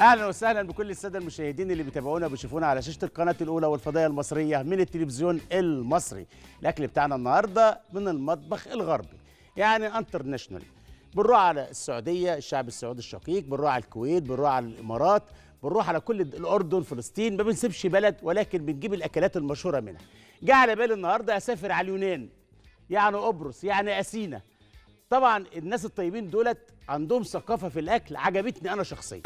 اهلا وسهلا بكل الساده المشاهدين اللي بيتابعونا وبيشوفونا على شاشه القناه الاولى والفضائيه المصريه من التلفزيون المصري الاكل بتاعنا النهارده من المطبخ الغربي يعني انترناشونال بنروح على السعوديه الشعب السعودي الشقيق بنروح على الكويت بنروح على الامارات بنروح على كل الاردن فلسطين ما بنسيبش بلد ولكن بنجيب الاكلات المشهوره منها جه على بالي النهارده اسافر على اليونان يعني قبرص يعني اثينا طبعا الناس الطيبين دولت عندهم ثقافه في الاكل عجبتني انا شخصيا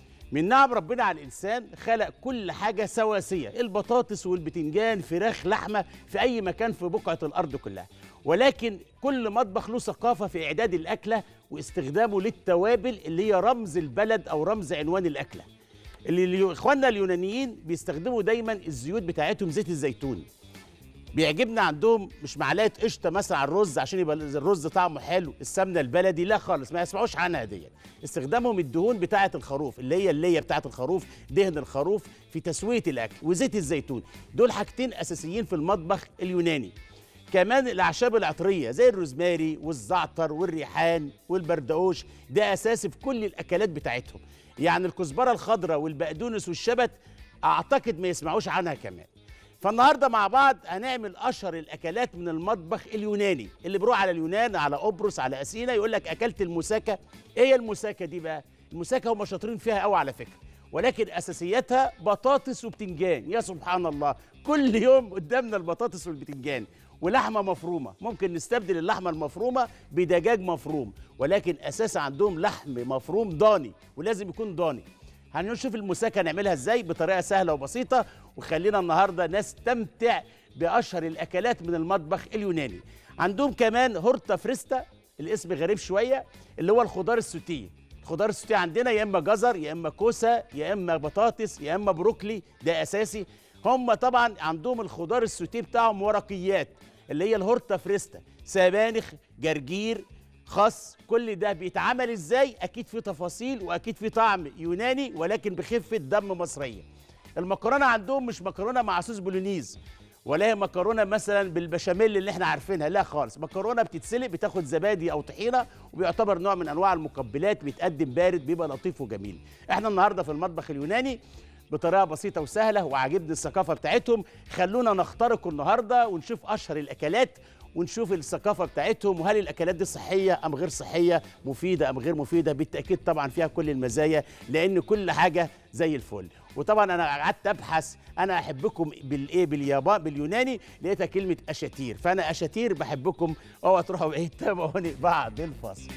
من نعم ربنا على الانسان خلق كل حاجه سواسيه البطاطس والبتنجان فراخ لحمه في اي مكان في بقعه الارض كلها ولكن كل مطبخ له ثقافه في اعداد الاكله واستخدامه للتوابل اللي هي رمز البلد او رمز عنوان الاكله اللي اليو- اخواننا اليونانيين بيستخدموا دايما الزيوت بتاعتهم زيت الزيتون بيعجبنا عندهم مش معلقه قشطه مثلا على الرز عشان يبقى الرز طعمه حلو السمنه البلدي لا خالص ما يسمعوش عنها دي استخدامهم الدهون بتاعه الخروف اللي هي اللي بتاعه الخروف دهن الخروف في تسويه الاكل وزيت الزيتون دول حاجتين اساسيين في المطبخ اليوناني كمان الاعشاب العطريه زي الروزماري والزعتر والريحان والبردقوش ده اساسي في كل الاكلات بتاعتهم يعني الكزبره الخضراء والبقدونس والشبت اعتقد ما يسمعوش عنها كمان فالنهارده مع بعض هنعمل اشهر الاكلات من المطبخ اليوناني اللي بيروح على اليونان على قبرص على اثينا يقول لك اكلت المساكه ايه هي المساكه دي بقى المساكه هم شاطرين فيها قوي على فكره ولكن اساسياتها بطاطس وبتنجان يا سبحان الله كل يوم قدامنا البطاطس والبتنجان ولحمه مفرومه ممكن نستبدل اللحمه المفرومه بدجاج مفروم ولكن اساس عندهم لحم مفروم ضاني ولازم يكون ضاني هنشوف المساكه نعملها ازاي بطريقه سهله وبسيطه وخلينا النهارده نستمتع باشهر الاكلات من المطبخ اليوناني عندهم كمان هورتا فريستا الاسم غريب شويه اللي هو الخضار السوتيه الخضار السوتيه عندنا يا اما جزر يا اما كوسه يا اما بطاطس يا اما بروكلي ده اساسي هم طبعا عندهم الخضار السوتيه بتاعهم ورقيات اللي هي الهورتا فريستا سبانخ جرجير خس كل ده بيتعمل ازاي اكيد في تفاصيل واكيد في طعم يوناني ولكن بخفه دم مصريه المكرونه عندهم مش مكرونه مع صوص بولونيز ولا هي مكرونه مثلا بالبشاميل اللي احنا عارفينها لا خالص مكرونه بتتسلق بتاخد زبادي او طحينه وبيعتبر نوع من انواع المقبلات بيتقدم بارد بيبقى لطيف وجميل احنا النهارده في المطبخ اليوناني بطريقه بسيطه وسهله وعاجبني الثقافه بتاعتهم خلونا نخترق النهارده ونشوف اشهر الاكلات ونشوف الثقافه بتاعتهم وهل الاكلات دي صحيه ام غير صحيه مفيده ام غير مفيده بالتاكيد طبعا فيها كل المزايا لان كل حاجه زي الفل وطبعا انا قعدت ابحث انا احبكم بالايه باليابان باليوناني لقيتها كلمه اشاتير فانا اشاتير بحبكم اوعى تروحوا بعيد تابعوني بعد الفاصل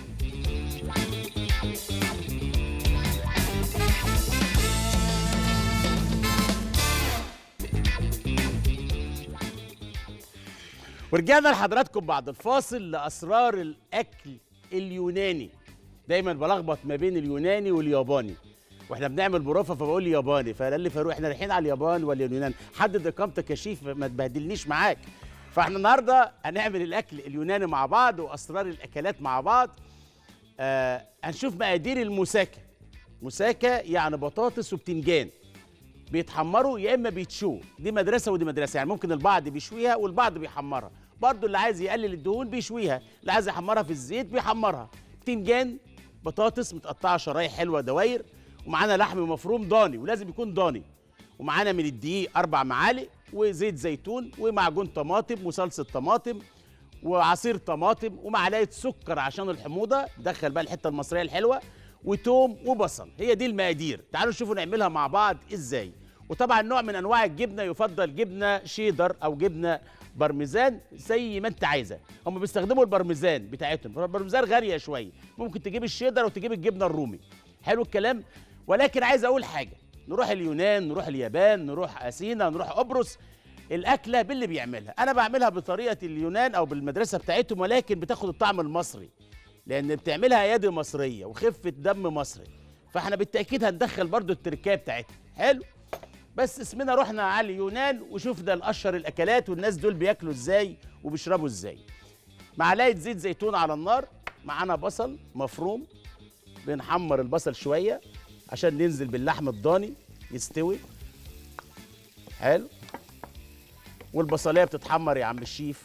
ورجعنا لحضراتكم بعد الفاصل لاسرار الاكل اليوناني دايما بلخبط ما بين اليوناني والياباني واحنا بنعمل بروفه فبقول ياباني فقال لي فاروق احنا رايحين على اليابان ولا اليونان حدد اقامتك يا شيف ما تبهدلنيش معاك فاحنا النهارده هنعمل الاكل اليوناني مع بعض واسرار الاكلات مع بعض آه هنشوف مقادير المساكه مساكه يعني بطاطس وبتنجان بيتحمروا يا اما بيتشوا دي مدرسه ودي مدرسه يعني ممكن البعض بيشويها والبعض بيحمرها برضو اللي عايز يقلل الدهون بيشويها اللي عايز يحمرها في الزيت بيحمرها بتنجان بطاطس متقطعه شرايح حلوه دواير ومعانا لحم مفروم ضاني ولازم يكون ضاني ومعانا من الدقيق اربع معالق وزيت زيتون ومعجون طماطم وصلصه طماطم وعصير طماطم ومعلقه سكر عشان الحموضه دخل بقى الحته المصريه الحلوه وتوم وبصل هي دي المقادير تعالوا نشوفوا نعملها مع بعض ازاي وطبعا نوع من انواع الجبنه يفضل جبنه شيدر او جبنه بارميزان زي ما انت عايزه هم بيستخدموا البارميزان بتاعتهم البارميزان غاليه شويه ممكن تجيب الشيدر وتجيب الجبنه الرومي حلو الكلام ولكن عايز اقول حاجه نروح اليونان نروح اليابان نروح اثينا نروح قبرص الاكله باللي بيعملها انا بعملها بطريقه اليونان او بالمدرسه بتاعتهم ولكن بتاخد الطعم المصري لان بتعملها ايادي مصريه وخفه دم مصري فاحنا بالتاكيد هندخل برضو التركيه بتاعتها حلو بس اسمنا رحنا على اليونان وشفنا الاشهر الاكلات والناس دول بياكلوا ازاي وبيشربوا ازاي معلقه زيت زيتون على النار معانا بصل مفروم بنحمر البصل شويه عشان ننزل باللحم الضاني يستوي حلو والبصليه بتتحمر يا عم الشيف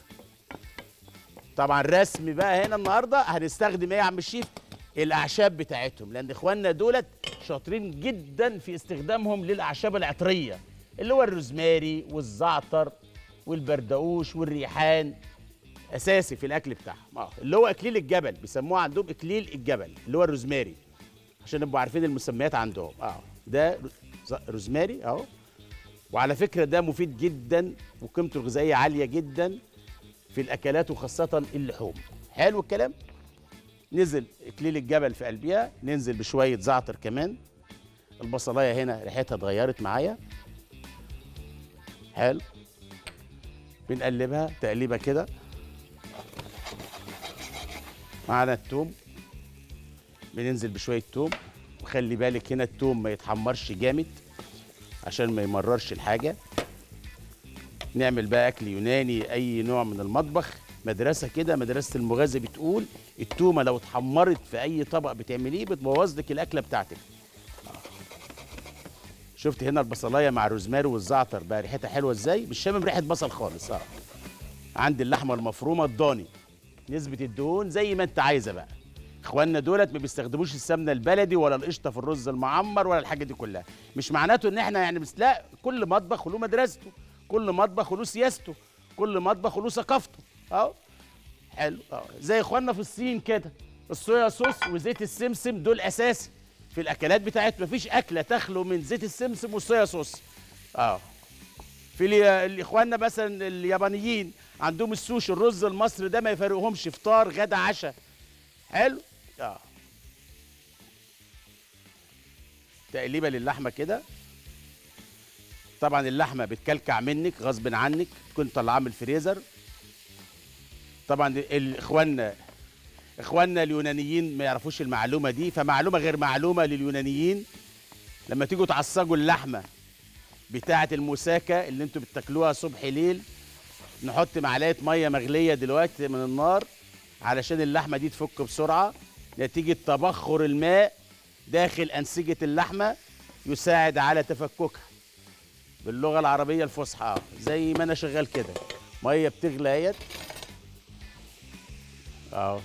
طبعا رسمي بقى هنا النهارده هنستخدم ايه يا عم الشيف الاعشاب بتاعتهم لان اخواننا دولت شاطرين جدا في استخدامهم للاعشاب العطريه اللي هو الروزماري والزعتر والبردقوش والريحان اساسي في الاكل بتاعهم اه اللي هو اكليل الجبل بيسموه عندهم اكليل الجبل اللي هو الروزماري عشان نبقوا عارفين المسميات عندهم اه ده روزماري اهو وعلى فكره ده مفيد جدا وقيمته الغذائيه عاليه جدا في الاكلات وخاصه اللحوم حلو الكلام نزل اكليل الجبل في قلبها ننزل بشويه زعتر كمان البصلايه هنا ريحتها اتغيرت معايا حلو بنقلبها تقليبه كده معانا التوم بننزل بشويه توم وخلي بالك هنا التوم ما يتحمرش جامد عشان ما يمررش الحاجه نعمل بقى اكل يوناني اي نوع من المطبخ مدرسه كده مدرسه المغازي بتقول التومه لو اتحمرت في اي طبق بتعمليه بتبوظ لك الاكله بتاعتك شفت هنا البصلايه مع الروزماري والزعتر بقى ريحتها حلوه ازاي مش شامم ريحه بصل خالص اه عندي اللحمه المفرومه الضاني نسبه الدهون زي ما انت عايزه بقى اخواننا دولت ما بيستخدموش السمنه البلدي ولا القشطه في الرز المعمر ولا الحاجه دي كلها مش معناته ان احنا يعني بس لا كل مطبخ له مدرسته كل مطبخ له سياسته كل مطبخ له ثقافته اهو حلو اه زي اخواننا في الصين كده الصويا صوص وزيت السمسم دول اساسي في الاكلات بتاعتنا مفيش اكله تخلو من زيت السمسم والصويا صوص اه في الي- الاخواننا مثلا اليابانيين عندهم السوشي الرز المصري ده ما يفرقهمش فطار غدا عشاء حلو اه تقليبه للحمه كده طبعا اللحمه بتكلكع منك غصب عنك تكون طالعاه من الفريزر طبعا ال- اخواننا اخواننا اليونانيين ما يعرفوش المعلومه دي فمعلومه غير معلومه لليونانيين لما تيجوا تعصجوا اللحمه بتاعه المساكه اللي انتوا بتاكلوها صبح ليل نحط معلقه ميه مغليه دلوقتي من النار علشان اللحمه دي تفك بسرعه نتيجه تبخر الماء داخل انسجه اللحمه يساعد على تفككها باللغه العربيه الفصحى آه، زي ما انا شغال كده ميه بتغلى اهيت اهو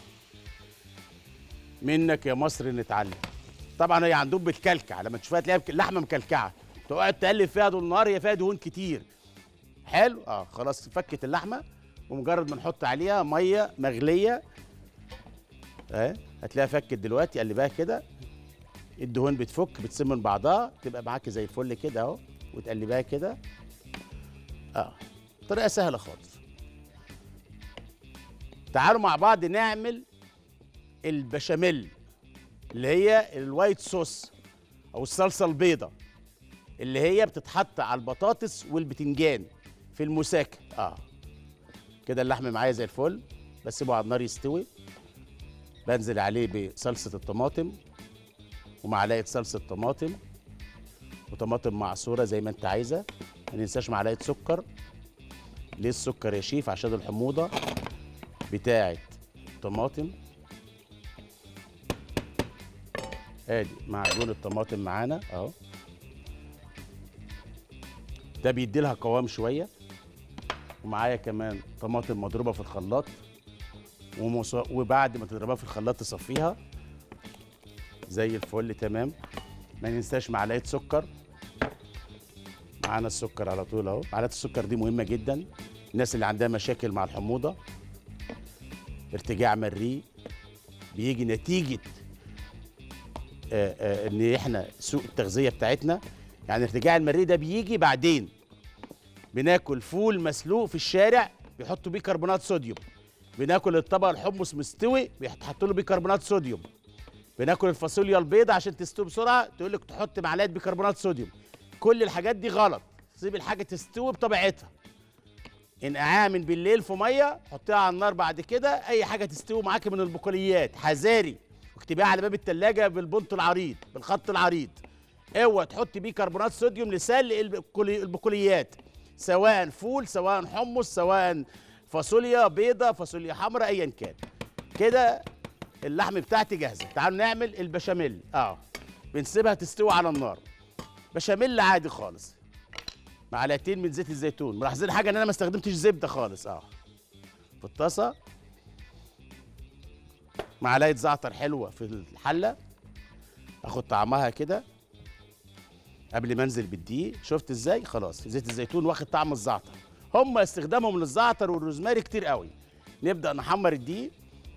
منك يا مصر نتعلم طبعا هي عندهم بتكلكع لما تشوفها تلاقيها بك- اللحمه مكلكعه تقعد تقلب فيها طول النهار هي فيها دهون كتير حلو اه خلاص فكت اللحمه ومجرد ما نحط عليها ميه مغليه اهي هتلاقيها فكت دلوقتي قلبها كده الدهون بتفك بتسم من بعضها تبقى معاكي زي الفل كده اهو وتقلبها كده اه طريقه سهله خالص تعالوا مع بعض نعمل البشاميل اللي هي الوايت صوص او الصلصه البيضاء اللي هي بتتحط على البطاطس والبتنجان في المساكه اه كده اللحم معايا زي الفل بسيبه على النار يستوي بنزل عليه بصلصه الطماطم ومعلقه صلصه طماطم وطماطم معصوره زي ما انت عايزه ما ننساش معلقه سكر ليه السكر يا شيف عشان الحموضه بتاعه الطماطم ادي معجون الطماطم معانا اهو ده بيدي لها قوام شويه ومعايا كمان طماطم مضروبه في الخلاط ومص... وبعد ما تضربها في الخلاط تصفيها زي الفل تمام ما ننساش معلقه سكر معانا السكر على طول اهو معلقه السكر دي مهمه جدا الناس اللي عندها مشاكل مع الحموضه ارتجاع مريء بيجي نتيجه آه، آه، ان احنا سوء التغذيه بتاعتنا يعني ارتجاع المريء ده بيجي بعدين بناكل فول مسلوق في الشارع بيحطوا بيه كربونات صوديوم بناكل الطبق الحمص مستوي بيحطوا له بيكربونات صوديوم بناكل الفاصوليا البيضاء عشان تستوي بسرعه تقول لك تحط معلقه بيكربونات صوديوم كل الحاجات دي غلط سيب الحاجه تستوي بطبيعتها انقعاها من بالليل في ميه حطيها على النار بعد كده اي حاجه تستوي معاك من البقوليات حذاري واكتبيها على باب التلاجة بالبنط العريض بالخط العريض اوعى تحط بيه كربونات صوديوم لسلق البقولي- البقوليات سواء فول سواء حمص سواء فاصوليا بيضة فاصوليا حمراء ايا كان كده اللحم بتاعتي جاهزه تعالوا نعمل البشاميل اه بنسيبها تستوي على النار بشاميل عادي خالص معلقتين من زيت الزيتون ملاحظين حاجه ان انا ما استخدمتش زبده خالص اه في الطاسه معلقه زعتر حلوه في الحله اخد طعمها كده قبل ما انزل بالدقيق شفت ازاي خلاص زيت الزيتون واخد طعم الزعتر هم استخدامهم للزعتر والروزماري كتير قوي نبدا نحمر الدقيق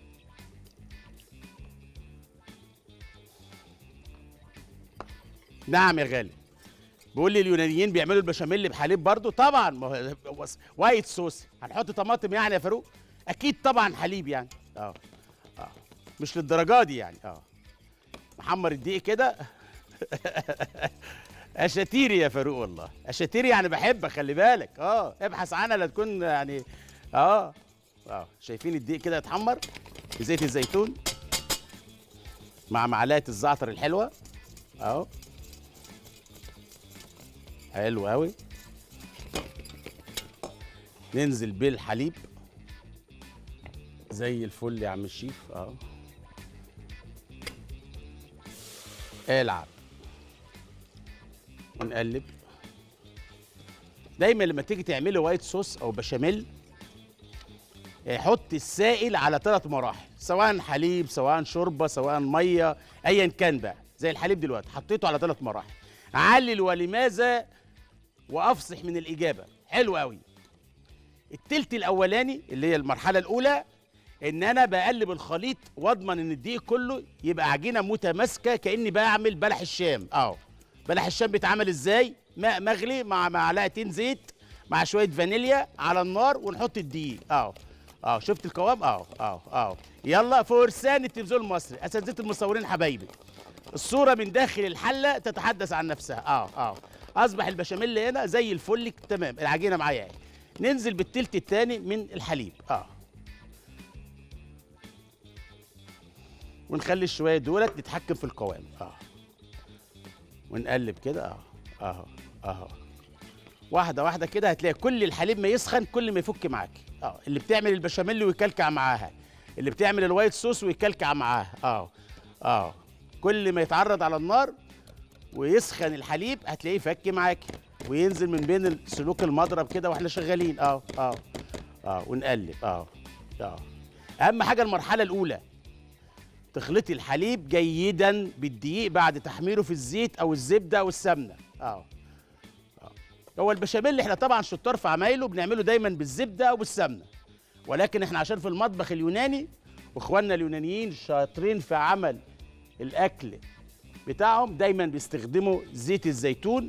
نعم يا غالي بيقول لي اليونانيين بيعملوا البشاميل بحليب برضو طبعا ما هو وايت صوص هنحط طماطم يعني يا فاروق اكيد طبعا حليب يعني اه اه مش للدرجه دي يعني اه محمر الدقيق كده اشاتيري يا فاروق والله اشاتيري يعني بحبك خلي بالك اه ابحث عنها لا تكون يعني اه اه شايفين الدقيق كده يتحمر بزيت الزيتون مع معلقه الزعتر الحلوه اهو حلو قوي ننزل بالحليب زي الفل يا عم الشيف اهو العب ونقلب دايما لما تيجي تعملي وايت صوص او بشاميل حط السائل على ثلاث مراحل سواء حليب سواء شوربه سواء ميه ايا كان بقى زي الحليب دلوقتي حطيته على ثلاث مراحل علل ولماذا وافصح من الاجابه حلو قوي التلت الاولاني اللي هي المرحله الاولى ان انا بقلب الخليط واضمن ان الدقيق كله يبقى عجينه متماسكه كاني بعمل بلح الشام اهو بلح الشام بيتعمل ازاي ماء مغلي مع معلقتين زيت مع شويه فانيليا على النار ونحط الدقيق اهو اهو شفت القوام اهو اهو اهو يلا فرسان التلفزيون المصري اساتذه المصورين حبايبي الصوره من داخل الحله تتحدث عن نفسها اه اه اصبح البشاميل هنا زي الفل تمام العجينه معايا اهي ننزل بالتلت الثاني من الحليب اه ونخلي الشويه دولت نتحكم في القوام اه ونقلب كده اه اهو اهو واحده واحده كده هتلاقي كل الحليب ما يسخن كل ما يفك معاك اه اللي بتعمل البشاميل ويكلكع معاها اللي بتعمل الوايت صوص ويكلكع معاها اه اه كل ما يتعرض على النار ويسخن الحليب هتلاقيه فك معاك وينزل من بين سلوك المضرب كده واحنا شغالين اه اه اه ونقلب اه اه اهم حاجه المرحله الاولى تخلطي الحليب جيدا بالدقيق بعد تحميره في الزيت او الزبده او السمنه اه هو البشاميل احنا طبعا شطار في عمايله بنعمله دايما بالزبده او بالسمنه ولكن احنا عشان في المطبخ اليوناني واخواننا اليونانيين شاطرين في عمل الاكل بتاعهم دايما بيستخدموا زيت الزيتون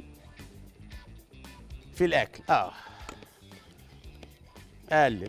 في الاكل اه قلب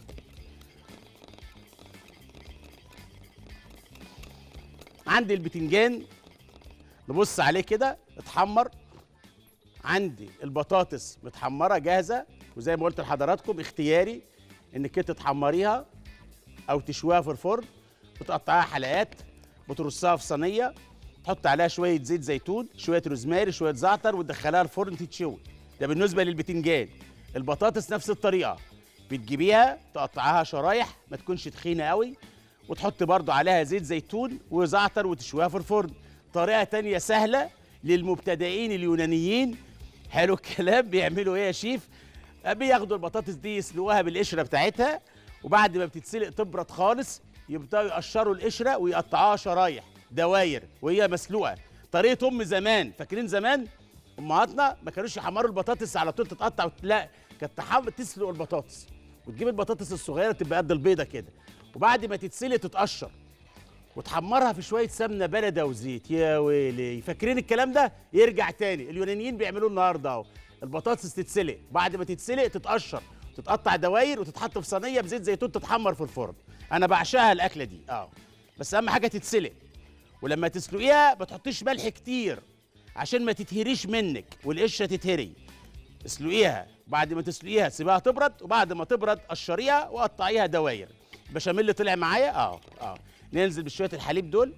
عندي البتنجان نبص عليه كده اتحمر عندي البطاطس متحمره جاهزه وزي ما قلت لحضراتكم اختياري انك انت تحمريها او تشويها في الفرن وتقطعيها حلقات وترصها في صينيه تحط عليها شويه زيت زيتون شويه روزماري شويه زعتر وتدخلها الفرن تتشوي ده بالنسبه للبتنجان البطاطس نفس الطريقه بتجيبيها تقطعها شرايح ما تكونش تخينه قوي وتحط برضو عليها زيت زيتون وزعتر وتشويها في الفرن طريقه تانية سهله للمبتدئين اليونانيين حلو الكلام بيعملوا ايه يا شيف بياخدوا البطاطس دي يسلقوها بالقشره بتاعتها وبعد ما بتتسلق تبرد خالص يبداوا يقشروا القشره ويقطعوها شرايح دواير وهي مسلوقه طريقه ام زمان فاكرين زمان امهاتنا ما كانوش يحمروا البطاطس على طول تتقطع وت- لا كانت تحمر تسلق البطاطس وتجيب البطاطس الصغيره تبقى قد البيضه كده وبعد ما تتسلق تتقشر وتحمرها في شويه سمنه بلده وزيت يا ويلي فاكرين الكلام ده يرجع تاني اليونانيين بيعملوه النهارده اهو البطاطس تتسلق بعد ما تتسلق تتقشر تتقطع دواير وتتحط في صينيه بزيت زيتون تتحمر في الفرن انا بعشقها الاكله دي اه بس اهم حاجه تتسلق ولما تسلقيها ما تحطيش ملح كتير عشان ما تتهريش منك والقشره تتهري اسلقيها بعد ما تسلقيها سيبها تبرد وبعد ما تبرد قشريها وقطعيها دواير البشاميل اللي طلع معايا اه اه ننزل بشويه الحليب دول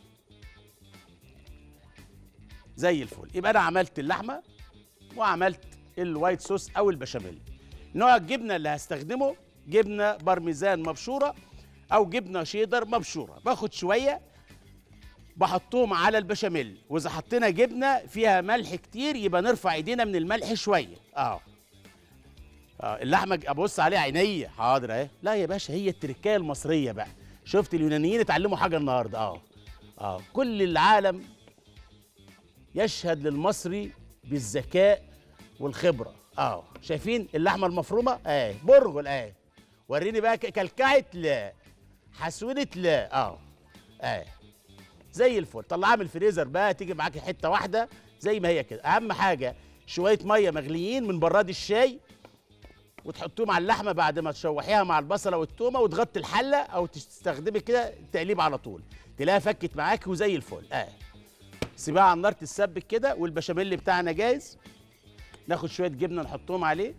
زي الفل يبقى انا عملت اللحمه وعملت الوايت صوص او البشاميل نوع الجبنه اللي هستخدمه جبنه بارميزان مبشوره او جبنه شيدر مبشوره باخد شويه بحطهم على البشاميل واذا حطينا جبنه فيها ملح كتير يبقى نرفع ايدينا من الملح شويه اه اه اللحمه ج- ابص عليها عينيا حاضر اهي لا يا باشا هي التركايه المصريه بقى شفت اليونانيين اتعلموا حاجه النهارده اه اه كل العالم يشهد للمصري بالذكاء والخبره اه شايفين اللحمه المفرومه اه برغل اه وريني بقى ك- كلكعت لا حسودت لا اه اه زي الفل طلعها من الفريزر بقى تيجي معاكي حته واحده زي ما هي كده اهم حاجه شويه ميه مغليين من براد الشاي وتحطوهم على اللحمه بعد ما تشوحيها مع البصله والتومه وتغطي الحله او تستخدمي كده تقليب على طول تلاقيها فكت معاكي وزي الفل اه سيبها على النار تتسبك كده والبشاميل بتاعنا جاهز ناخد شويه جبنه نحطهم عليه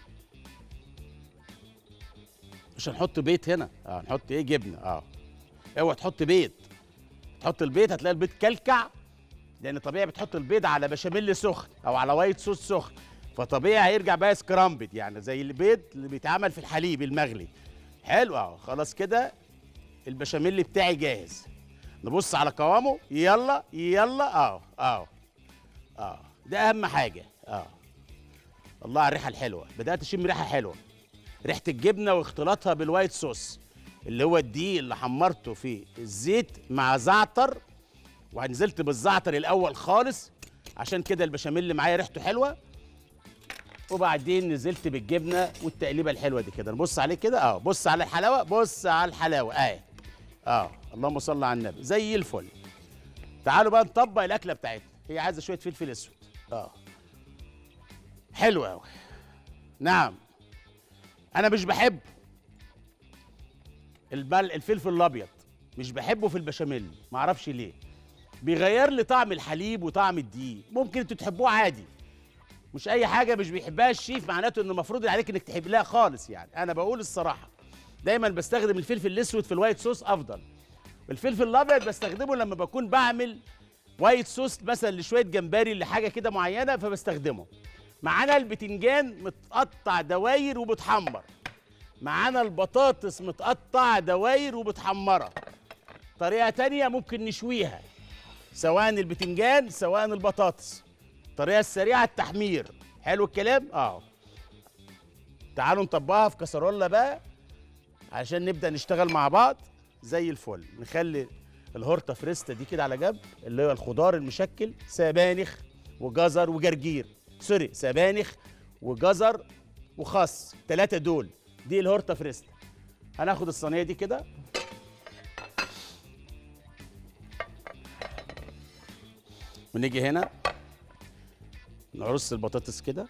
مش هنحط بيض هنا اه نحط ايه جبنه اه اوعى تحط بيض تحط البيض هتلاقي البيض كلكع لان طبيعي بتحط البيض على بشاميل سخن او على وايت صوص سخن فطبيعي هيرجع بقى سكرامبد يعني زي البيض اللي بيتعمل في الحليب المغلي حلو اهو خلاص كده البشاميل بتاعي جاهز نبص على قوامه يلا يلا اهو اهو اه ده اهم حاجه اه الله على الريحه الحلوه بدات اشم ريحه حلوه ريحه الجبنه واختلاطها بالوايت صوص اللي هو الدقيق اللي حمرته في الزيت مع زعتر ونزلت بالزعتر الاول خالص عشان كده البشاميل اللي معايا ريحته حلوه وبعدين نزلت بالجبنه والتقليبه الحلوه دي كده نبص عليه كده اه بص على الحلاوه بص على الحلاوه اه اه اللهم صل على النبي زي الفل تعالوا بقى نطبق الاكله بتاعتنا هي عايزه شويه فلفل اسود اه حلو قوي نعم انا مش بحب البل الفلفل الابيض مش بحبه في البشاميل ما اعرفش ليه بيغير لي طعم الحليب وطعم الدقيق ممكن انتوا تحبوه عادي مش اي حاجه مش بيحبها الشيف معناته انه المفروض عليك انك تحب لها خالص يعني انا بقول الصراحه دايما بستخدم الفلفل الاسود في الوايت صوص افضل الفلفل الابيض بستخدمه لما بكون بعمل وايت صوص مثلا لشويه جمبري لحاجه كده معينه فبستخدمه معانا البتنجان متقطع دواير وبتحمر معانا البطاطس متقطع دواير وبتحمرها طريقه تانية ممكن نشويها سواء البتنجان سواء البطاطس الطريقه السريعه التحمير حلو الكلام اه تعالوا نطبقها في كسرولة بقى عشان نبدا نشتغل مع بعض زي الفل نخلي الهورتا فريستا دي كده على جنب اللي هو الخضار المشكل سبانخ وجزر وجرجير سوري سبانخ وجزر وخس ثلاثة دول دي الهورتا فريستا هناخد الصينية دي كده ونيجي هنا نرص البطاطس كده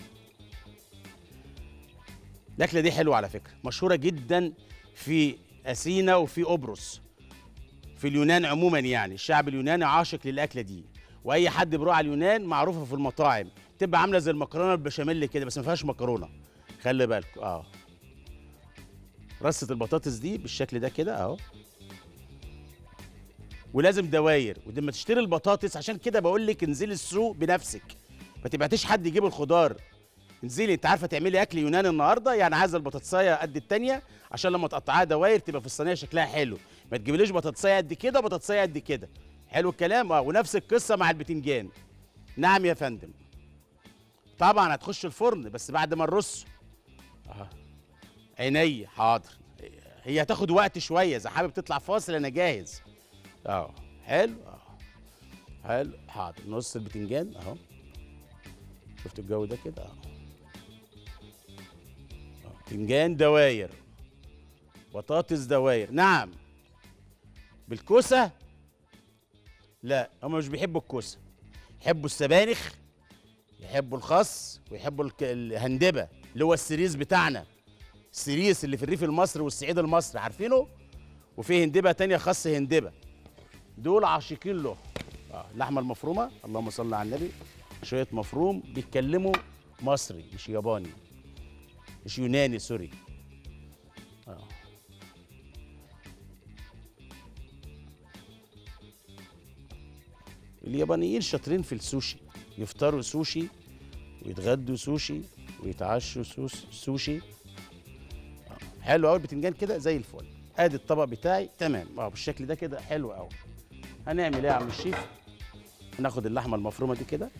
الاكله دي حلوه على فكره مشهوره جدا في اثينا وفي قبرص في اليونان عموما يعني الشعب اليوناني عاشق للاكله دي واي حد بيروح على اليونان معروفه في المطاعم تبقى عامله زي المكرونه البشاميل كده بس ما فيهاش مكرونه خلي بالكم اه رصه البطاطس دي بالشكل ده كده اهو ولازم دواير ولما تشتري البطاطس عشان كده بقول لك انزلي السوق بنفسك ما تبعتيش حد يجيب الخضار انزلي انت عارفه تعملي اكل يوناني النهارده يعني عايزه البطاطسايه قد التانيه عشان لما تقطعيها دواير تبقى في الصينيه شكلها حلو ما تجيبليش بطاطسايه قد كده وبطاطسايه قد كده حلو الكلام اه ونفس القصه مع البتنجان نعم يا فندم طبعا هتخش الفرن بس بعد ما نرصه اه عيني حاضر هي هتاخد وقت شويه اذا حابب تطلع فاصل انا جاهز اه حلو اه حلو حاضر نص البتنجان اهو شفت الجو ده كده اهو آه، بتنجان دواير بطاطس دواير نعم بالكوسه لا هم مش بيحبوا الكوسه يحبوا السبانخ يحبوا الخس ويحبوا الك- الهندبه اللي هو السريس بتاعنا السريس اللي في الريف المصري والصعيد المصري عارفينه وفي هندبه تانية خس هندبه دول عاشقين له اه اللحمه المفرومه اللهم صل على النبي شويه مفروم بيتكلموا مصري مش ياباني مش يوناني سوري اه اليابانيين شاطرين في السوشي يفطروا سوشي ويتغدوا سوشي ويتعشوا سوس سوشي آه، حلو قوي البتنجان كده زي الفل ادي الطبق بتاعي تمام اه بالشكل ده كده حلو قوي هنعمل ايه يا عم الشيف هناخد اللحمه المفرومه دي كده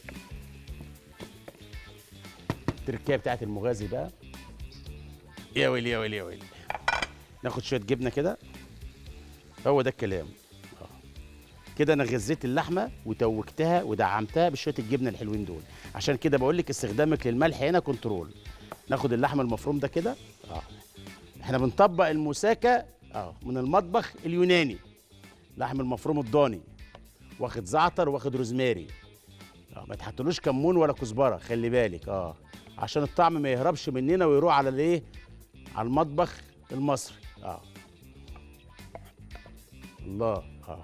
التركيه بتاعت المغازي بقى يا ويلي يا ويلي يا ويلي ناخد شويه جبنه كده هو ده الكلام آه. كده انا غذيت اللحمه وتوجتها ودعمتها بشويه الجبنه الحلوين دول عشان كده بقول لك استخدامك للملح هنا كنترول ناخد اللحم المفروم ده كده اه احنا بنطبق الموساكه اه من المطبخ اليوناني لحم المفروم الضاني واخد زعتر واخد روزماري اه ما تحطلوش كمون ولا كزبره خلي بالك اه عشان الطعم ما يهربش مننا ويروح على الايه على المطبخ المصري اه الله اه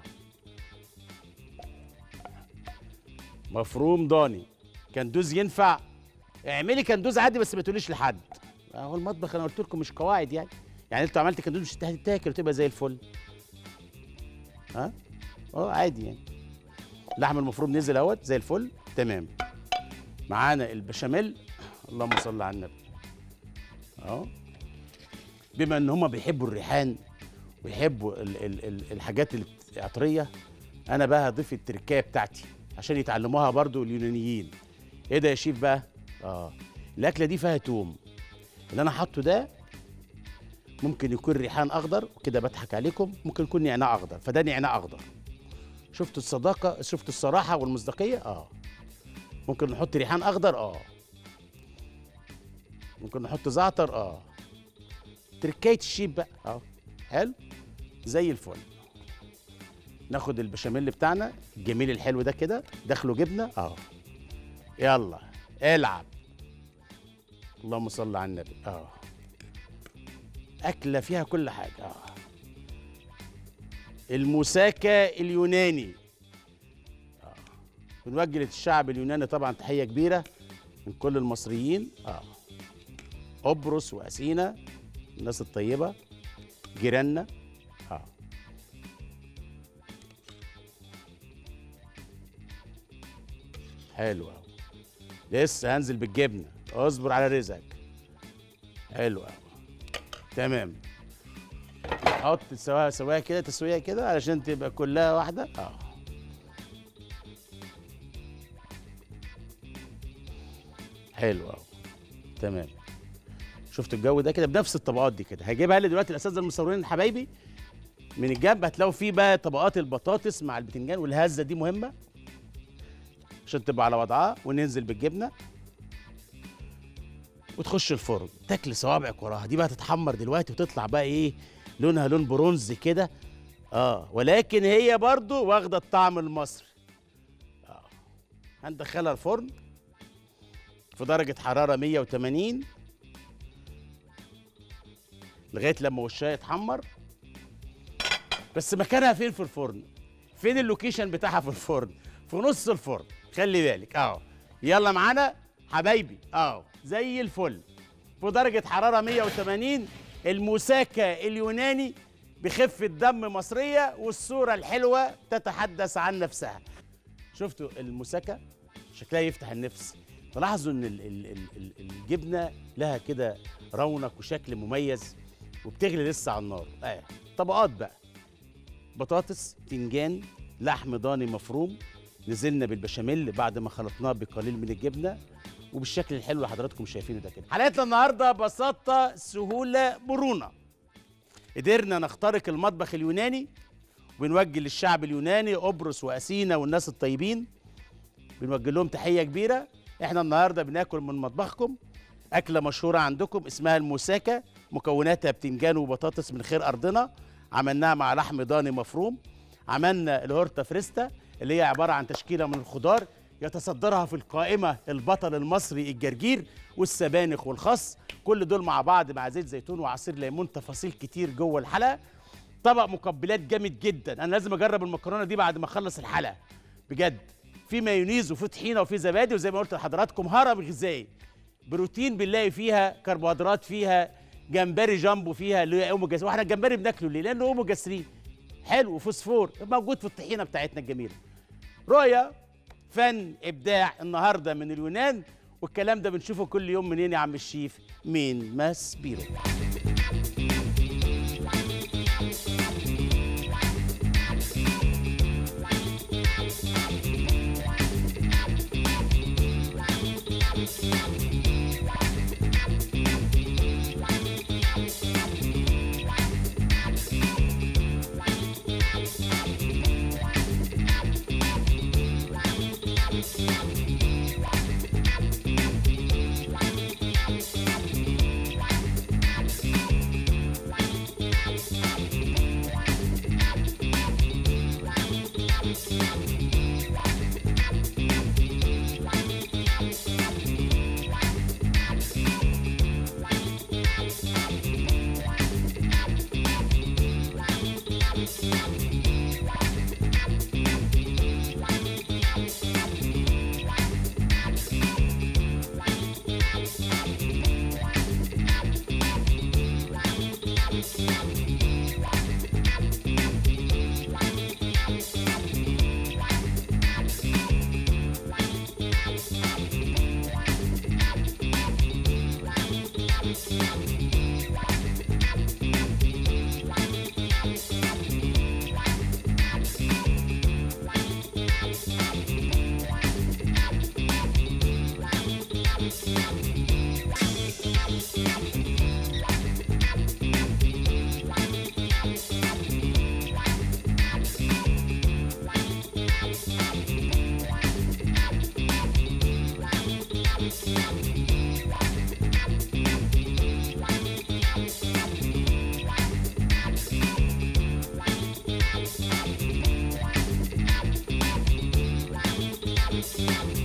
مفروم ضاني كندوز ينفع اعملي كندوز عادي بس ما تقوليش لحد هو المطبخ انا قلت لكم مش قواعد يعني يعني انتوا عملت كندوز مش هتتاكل وتبقى زي الفل ها اه عادي يعني اللحم المفروم نزل اهوت زي الفل تمام معانا البشاميل اللهم صل على النبي اهو بما ان هم بيحبوا الريحان ويحبوا ال ال ال الحاجات العطريه انا بقى هضيف التركايه بتاعتي عشان يتعلموها برضو اليونانيين ايه ده يا شيف بقى اه الاكله دي فيها توم اللي انا حاطه ده ممكن يكون ريحان اخضر وكده بضحك عليكم ممكن يكون نعناع اخضر فده نعناع اخضر شفتوا الصداقه شفتوا الصراحه والمصداقيه اه ممكن نحط ريحان اخضر اه ممكن نحط زعتر اه تركايه الشيف بقى اه حلو زي الفل ناخد البشاميل بتاعنا الجميل الحلو ده كده داخله جبنه اه يلا العب اللهم صل على النبي اه اكله فيها كل حاجه اه الموساكا اليوناني اه بنوجه للشعب اليوناني طبعا تحيه كبيره من كل المصريين اه قبرص واثينا الناس الطيبه جيراننا اه حلو قوي لسه هنزل بالجبنه اصبر على رزقك حلو قوي تمام حط سواها سواها كده تسويه كده علشان تبقى كلها واحده اه حلو قوي تمام شفت الجو ده كده بنفس الطبقات دي كده هجيبها لي دلوقتي الاساتذه المصورين حبايبي من الجنب هتلاقوا فيه بقى طبقات البطاطس مع البتنجان والهزه دي مهمه عشان تبقى على وضعها وننزل بالجبنه وتخش الفرن تاكل صوابعك وراها دي بقى تتحمر دلوقتي وتطلع بقى ايه لونها لون برونز كده اه ولكن هي برضو واخده الطعم المصري اه هندخلها الفرن في درجه حراره 180 لغايه لما وشها يتحمر بس مكانها فين في الفرن فين اللوكيشن بتاعها في الفرن في نص الفرن خلي بالك اهو يلا معانا حبايبي اهو زي الفل في درجه حراره 180 الموساكا اليوناني بخفه دم مصريه والصوره الحلوه تتحدث عن نفسها شفتوا الموساكا شكلها يفتح النفس تلاحظوا ان ال ال ال ال الجبنه لها كده رونق وشكل مميز وبتغلي لسه على النار اه طبقات بقى بطاطس تنجان لحم ضاني مفروم نزلنا بالبشاميل بعد ما خلطناه بقليل من الجبنه وبالشكل الحلو اللي حضراتكم شايفينه ده كده حلقتنا النهارده بساطه سهوله مرونه قدرنا نخترق المطبخ اليوناني وبنوجه للشعب اليوناني قبرص واثينا والناس الطيبين بنوجه لهم تحيه كبيره احنا النهارده بناكل من مطبخكم اكله مشهوره عندكم اسمها الموساكا مكوناتها بتنجان وبطاطس من خير ارضنا عملناها مع لحم ضاني مفروم عملنا الهورتا فريستا اللي هي عباره عن تشكيله من الخضار يتصدرها في القائمه البطل المصري الجرجير والسبانخ والخس كل دول مع بعض مع زيت زيتون وعصير ليمون تفاصيل كتير جوه الحلقه طبق مقبلات جامد جدا انا لازم اجرب المكرونه دي بعد ما اخلص الحلقه بجد في مايونيز وفي طحينه وفي زبادي وزي ما قلت لحضراتكم هرم غذائي بروتين بنلاقي فيها كربوهيدرات فيها جمبري جامبو فيها اللي هي اوميجا واحنا الجمبري بناكله ليه؟ لانه اوميجا 3 حلو وفوسفور موجود في الطحينه بتاعتنا الجميله. رؤيه فن ابداع النهارده من اليونان والكلام ده بنشوفه كل يوم منين يا عم الشيف؟ من ماس بيرو. النهارده